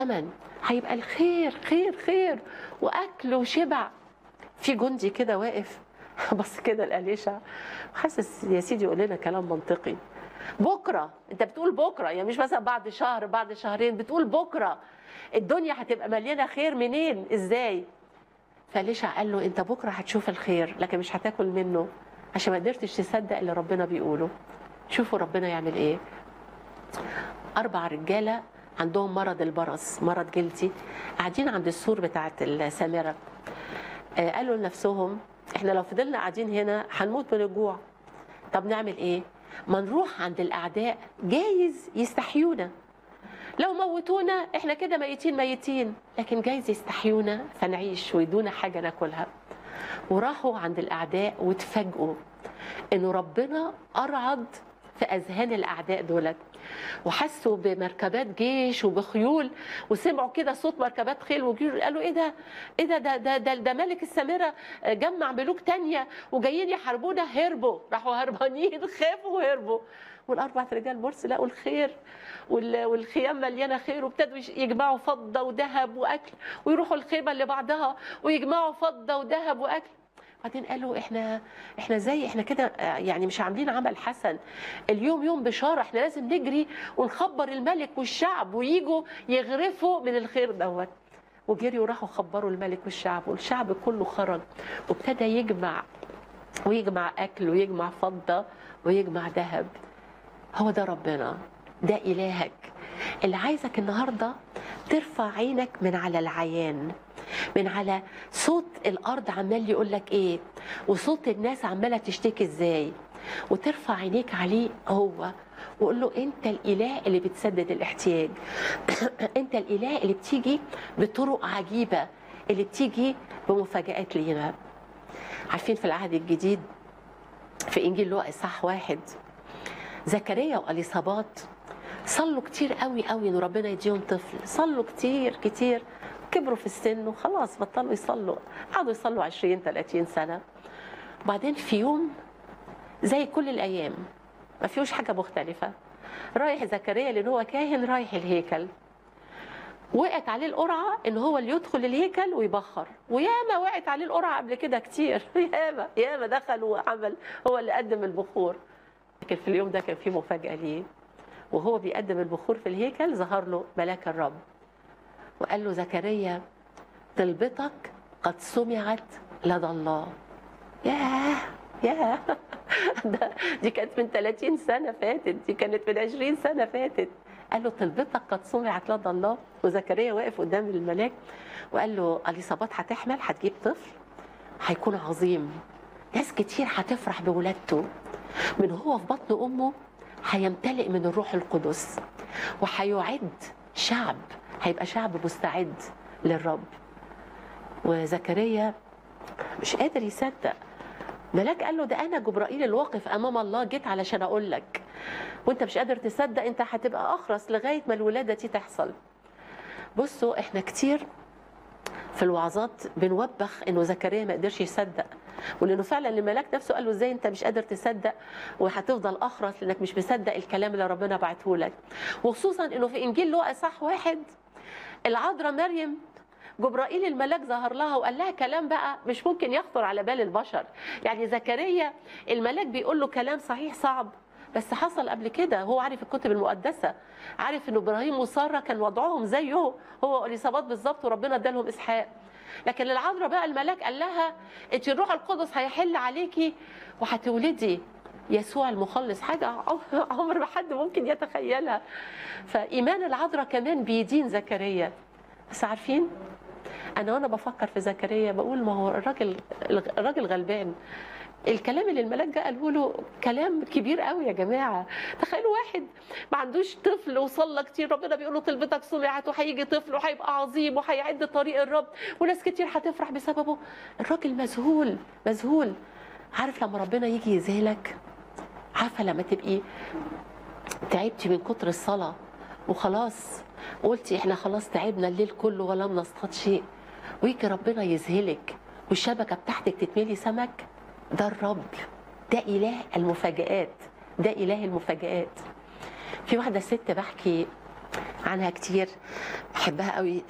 الزمن هيبقى الخير خير خير واكل وشبع في جندي كده واقف بص كده لأليشع حاسس يا سيدي يقول لنا كلام منطقي بكره انت بتقول بكره يعني مش مثلا بعد شهر بعد شهرين بتقول بكره الدنيا هتبقى مليانه خير منين ازاي فأليشع قال له انت بكره هتشوف الخير لكن مش هتاكل منه عشان ما قدرتش تصدق اللي ربنا بيقوله شوفوا ربنا يعمل ايه اربع رجاله عندهم مرض البرص مرض جلدي قاعدين عند السور بتاعت السامره آه، قالوا لنفسهم احنا لو فضلنا قاعدين هنا هنموت من الجوع طب نعمل ايه ما نروح عند الاعداء جايز يستحيونا لو موتونا احنا كده ميتين ميتين لكن جايز يستحيونا فنعيش ويدونا حاجه ناكلها وراحوا عند الاعداء واتفاجئوا انه ربنا ارعد في اذهان الاعداء دولت وحسوا بمركبات جيش وبخيول وسمعوا كده صوت مركبات خيل وجيش قالوا ايه ده ايه ده ده ده, ده, ده ملك السامره جمع ملوك تانية وجايين يحاربونا هربوا راحوا هربانين خافوا وهربوا والاربع رجال مرس لقوا الخير وال- والخيام مليانه خير وابتدوا يش- يجمعوا فضه وذهب واكل ويروحوا الخيمه اللي بعدها ويجمعوا فضه وذهب واكل بعدين قالوا احنا احنا زي احنا كده آه، يعني مش عاملين عمل حسن اليوم يوم بشاره احنا لازم نجري ونخبر الملك والشعب ويجوا يغرفوا من الخير دوت وجريوا راحوا خبروا الملك والشعب والشعب كله خرج وابتدى يجمع ويجمع اكل ويجمع فضه ويجمع ذهب هو ده ربنا ده إلهك اللي عايزك النهارده ترفع عينك من على العيان من على صوت الأرض عمال يقول لك إيه وصوت الناس عمالة تشتكي إزاي وترفع عينيك عليه هو وقول له أنت الإله اللي بتسدد الاحتياج أنت الإله اللي بتيجي بطرق عجيبة اللي بتيجي بمفاجآت لينا عارفين في العهد الجديد في إنجيل لوقا إصحاح واحد زكريا واليصابات صلوا كتير قوي قوي ان ربنا يديهم طفل صلوا كتير كتير كبروا في السن وخلاص بطلوا يصلوا قعدوا يصلوا 20 30 سنه وبعدين في يوم زي كل الايام ما فيهوش حاجه مختلفه رايح زكريا لان هو كاهن رايح الهيكل وقعت عليه القرعه ان هو اللي يدخل الهيكل ويبخر وياما وقعت عليه القرعه قبل كده كتير ياما ياما دخل وعمل هو اللي قدم البخور لكن في اليوم ده كان في مفاجأة ليه وهو بيقدم البخور في الهيكل ظهر له ملاك الرب وقال له زكريا طلبتك قد سمعت لدى الله ياه ياه ده دي كانت من 30 سنة فاتت دي كانت من 20 سنة فاتت قال له طلبتك قد سمعت لدى الله وزكريا واقف قدام الملاك وقال له اليصابات هتحمل هتجيب طفل هيكون عظيم ناس كتير هتفرح بولادته من هو في بطن امه هيمتلئ من الروح القدس وهيعد شعب هيبقى شعب مستعد للرب وزكريا مش قادر يصدق ملاك قال له ده انا جبرائيل الواقف امام الله جيت علشان اقول لك وانت مش قادر تصدق انت هتبقى اخرس لغايه ما الولاده دي تحصل بصوا احنا كتير في الوعظات بنوبخ انه زكريا ما قدرش يصدق ولانه فعلا الملاك نفسه قال له ازاي انت مش قادر تصدق وهتفضل اخرس لانك مش مصدق الكلام اللي ربنا بعته لك وخصوصا انه في انجيل لوقا صح واحد العذراء مريم جبرائيل الملاك ظهر لها وقال لها كلام بقى مش ممكن يخطر على بال البشر يعني زكريا الملاك بيقول له كلام صحيح صعب بس حصل قبل كده هو عارف الكتب المقدسه عارف ان ابراهيم وساره كان وضعهم زيه هو واليصابات بالظبط وربنا ادالهم اسحاق لكن العذراء بقى الملاك قال لها انت الروح القدس هيحل عليكي وهتولدي يسوع المخلص حاجه عمر ما حد ممكن يتخيلها فايمان العذراء كمان بيدين زكريا بس عارفين انا وانا بفكر في زكريا بقول ما هو الراجل الراجل غلبان الكلام اللي الملاك جه قاله له كلام كبير قوي يا جماعه تخيلوا واحد ما عندوش طفل وصلى كتير ربنا بيقول له طلبتك سمعت وهيجي طفل وهيبقى عظيم وهيعد طريق الرب وناس كتير هتفرح بسببه الراجل مذهول مذهول عارف لما ربنا يجي يذهلك عارفه لما تبقي تعبتي من كتر الصلاه وخلاص قلتي احنا خلاص تعبنا الليل كله ولم نصطاد شيء ويجي ربنا يذهلك والشبكه بتاعتك تتملي سمك ده الرب ده اله المفاجآت ده اله المفاجآت في واحده ست بحكي عنها كتير بحبها قوي